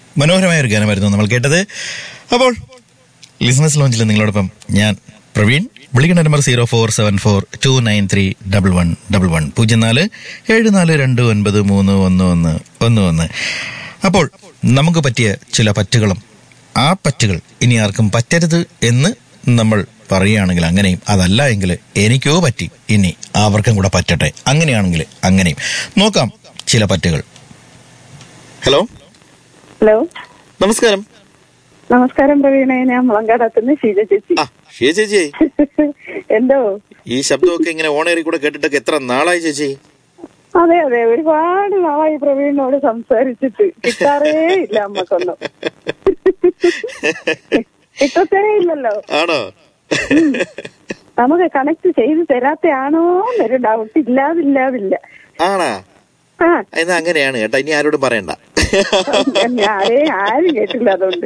മനോഹരമായ ഒരു ഗാനമായിരുന്നു നമ്മൾ കേട്ടത് അപ്പോൾ ലിസണസ് ലോഞ്ചിൽ നിങ്ങളോടൊപ്പം ഞാൻ പ്രവീൺ വിളിക്കേണ്ട number zero four seven four two nine three double one double one പൂജ്യം നാല് ഏഴ് നാല് രണ്ട് ഒൻപത് മൂന്ന് ഒന്ന് ഒന്ന് ഒന്ന് ഒന്ന് അപ്പോൾ നമുക്ക് പറ്റിയ ചില പറ്റുകളും ആ പറ്റുകൾ ഇനി ആർക്കും പറ്റരുത് എന്ന് നമ്മൾ പറയുകയാണെങ്കിൽ അങ്ങനെയും അതല്ല എങ്കിൽ എനിക്കോ പറ്റി ഇനി അവർക്കും കൂടെ പറ്റട്ടെ അങ്ങനെയാണെങ്കിൽ അങ്ങനെയും നോക്കാം ചില പറ്റുകൾ ഹലോ ഹലോ നമസ്കാരം നമസ്കാരം പ്രവീണ ഞാൻ മുളങ്കാടത്തുനിന്ന് ഷീജ ചേച്ചി ആ ഷിയ ചേച്ചി എന്തോ ഈ ശബ്ദമൊക്കെ ഇങ്ങനെ ഓണേറി കൂടെ കേട്ടിട്ടൊക്കെ എത്ര നാളായി ചേച്ചി അതെ അതെ ഒരുപാട് നാളായി പ്രവീണിനോട് സംസാരിച്ചിട്ട് കിട്ടാറേ ഇല്ല അമ്മക്കൊന്നും കിട്ടത്തേ ഇല്ലല്ലോ ആണോ നമുക്ക് കണക്ട് ചെയ്ത് തരാത്തയാണോ എന്നൊരു ഡൗട്ട് ഇല്ലാതില്ലാതില്ല ആണാ ആ എന്നാ അങ്ങനെയാണ് കേട്ടോ ഇനി ആരോടും പറയണ്ട ഞാനേ ആരും കേട്ടില്ല അതുകൊണ്ട്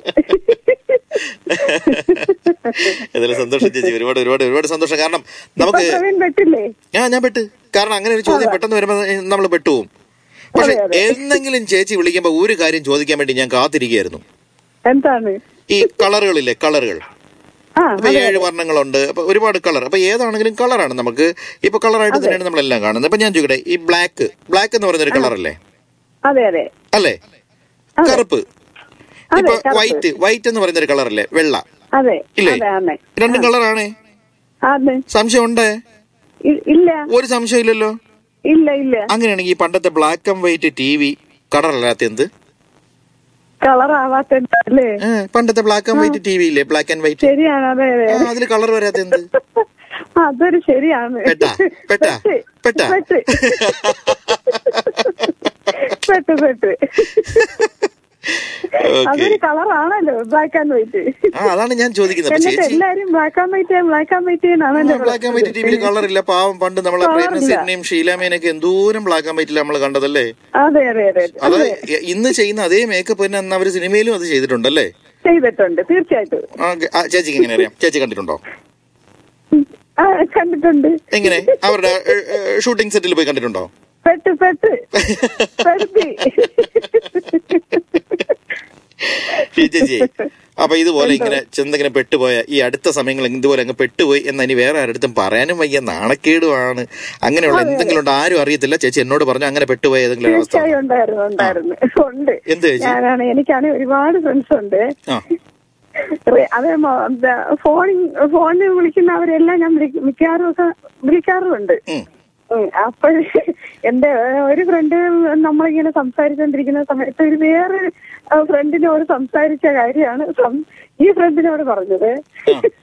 ഏതായാലും സന്തോഷം ചേച്ചി ഒരുപാട് ഒരുപാട് ഒരുപാട് സന്തോഷം കാരണം ഇപ്പൊ നമുക്ക് പ്രവീൺ പറ്റില്ലേ ആ ഞാൻ പെട്ട് കാരണം അങ്ങനെ ഒരു ചോദ്യം പെട്ടെന്ന് വരുമ്പോ നമ്മൾ പെട്ടുപോകും പക്ഷെ അതെ, അതെ. എന്തെങ്കിലും ചേച്ചി വിളിക്കുമ്പോ ഒരു കാര്യം ചോദിക്കാൻ വേണ്ടി ഞാൻ കാത്തിരിക്കുകയായിരുന്നു എന്താണ് ഈ കളറുകളില്ലേ കളറുകൾ ആ അപ്പൊ ഏഴ് വർണ്ണങ്ങളുണ്ട് അപ്പൊ ഒരുപാട് കളർ അപ്പൊ ഏതാണെങ്കിലും കളറാണ് നമുക്ക് ഇപ്പൊ കളറായിട്ട് തന്നെയാണ് നമ്മളെല്ലാം കാണുന്നത് അപ്പൊ ഞാൻ ചോദിക്കട്ടെ ഈ ബ്ലാക്ക് ബ്ലാക്ക് എന്ന് പറയുന്ന ഒരു കളർ അല്ലേ അതെ അതെ അല്ലേ അതെ. കറുപ്പ് അതെ, ഇപ്പൊ കറുപ്പ്. വൈറ്റ് വൈറ്റ് എന്ന് പറയുന്ന ഒരു കളർ അല്ലേ വെള്ള അതെ ഇല്ലേ അതെ അതെ രണ്ടും കളറാണേ അതെ സംശയം ഉണ്ടേ ഇ- ഇല്ല ഒരു സംശയം ഇല്ലല്ലോ ഇല്ല ഇല്ല അങ്ങനെയാണെങ്കിൽ ഈ പണ്ടത്തെ black and white T V കളറല്ലാത്ത എന്ത് കളർ ആവാത്തല്ലേ ഏ, പണ്ടത്തെ black and white T V ഇല്ലേ ബ്ലാക്ക് ആൻഡ് വൈറ്റ് ശരിയാണ് അതെ അതെ ആ, അതില് കളർ വരാത്ത എന്ത് അതൊരു ശരിയാണ് പെട്ടാ? പെട്ടാ? പെട്ടാ? പെട്ട് പെട്ട് പെട്ട് ഓക്കെ അതൊരു കളറാണല്ലോ ബ്ലാക്ക് ആൻഡ് വൈറ്റ് ആ അതാണ് ഞാൻ ചോദിക്കുന്നത് അപ്പൊ എന്നിട്ട് ചേച്ചി എല്ലാരും black and white black and white ആണല്ലോ ബ്ലാക്ക് ആൻഡ് വൈറ്റ് ടി വിയിൽ കളർ ഇല്ല പാവം പണ്ട് നമ്മളെ Colour പ്രേംനസീറിനെയും ഷീലാമേനൊക്കെ എന്തോരം ബ്ലാക്ക് ആൻഡ് വൈറ്റിൽ നമ്മൾ കണ്ടതല്ലേ അതെ അതെ അതെ അത് ഇന്ന് ചെയ്യുന്ന അതേ മേക്കപ്പ് തന്നെ അന്ന് അവര് സിനിമയിലും അത് ചെയ്തിട്ടുണ്ടല്ലേ ചെയ്തിട്ടുണ്ട് തീർച്ചയായിട്ടും ആ, ആ, ചേച്ചിക്ക് എങ്ങനെ അറിയാം ചേച്ചി കണ്ടിട്ടുണ്ടോ ആ കണ്ടിട്ടുണ്ട് എങ്ങനെ അവരുടെ ഷൂട്ടിംഗ് സെറ്റിൽ പോയി കണ്ടിട്ടുണ്ടോ പെട്ട് പെട്ട് പെടുത്തി ഈ ചേച്ചി അപ്പൊ ഇതുപോലെ ഇങ്ങനെ ചെന്നിങ്ങനെ പെട്ടുപോയ ഈ അടുത്ത സമയങ്ങളിൽ ഇതുപോലെ അങ്ങ് പെട്ടുപോയി എന്ന് ഇനി വേറെ ആരുടെ പറയാനും വയ്യ നാണക്കേടുമാണ് അങ്ങനെയുള്ള എന്തെങ്കിലും ഉണ്ട് ആരും അറിയത്തില്ല ചേച്ചി എന്നോട് പറഞ്ഞു അങ്ങനെ പെട്ടുപോയ ഏതെങ്കിലും ഒരു അവസ്ഥ തീർച്ചയായും ഉണ്ടായിരുന്നു ഉണ്ടായിരുന്നു ഉണ്ട് എന്ത് ചേച്ചി ഞാനാണ് എനിക്കാണ് ഒരുപാട് ഫ്രണ്ട്സ് ഉണ്ട് ആ റേ- അത് ഫോണിൽ ഫോണിൽ വിളിക്കുന്നവരെല്ലാം ഞാൻ വിളി- മിക്കവാറും ഒക്കെ വിളിക്കാറുമുണ്ട് ഉം. അപ്പോൾ എന്റെ ഒരു ഫ്രണ്ട് നമ്മളിങ്ങനെ സംസാരിച്ചുകൊണ്ടിരിക്കുന്ന സമയത്ത് ഒരു വേറെ ഫ്രണ്ടിനോട് സംസാരിച്ച കാര്യമാണ് സം- ഈ ഫ്രണ്ടിനോട് പറഞ്ഞത്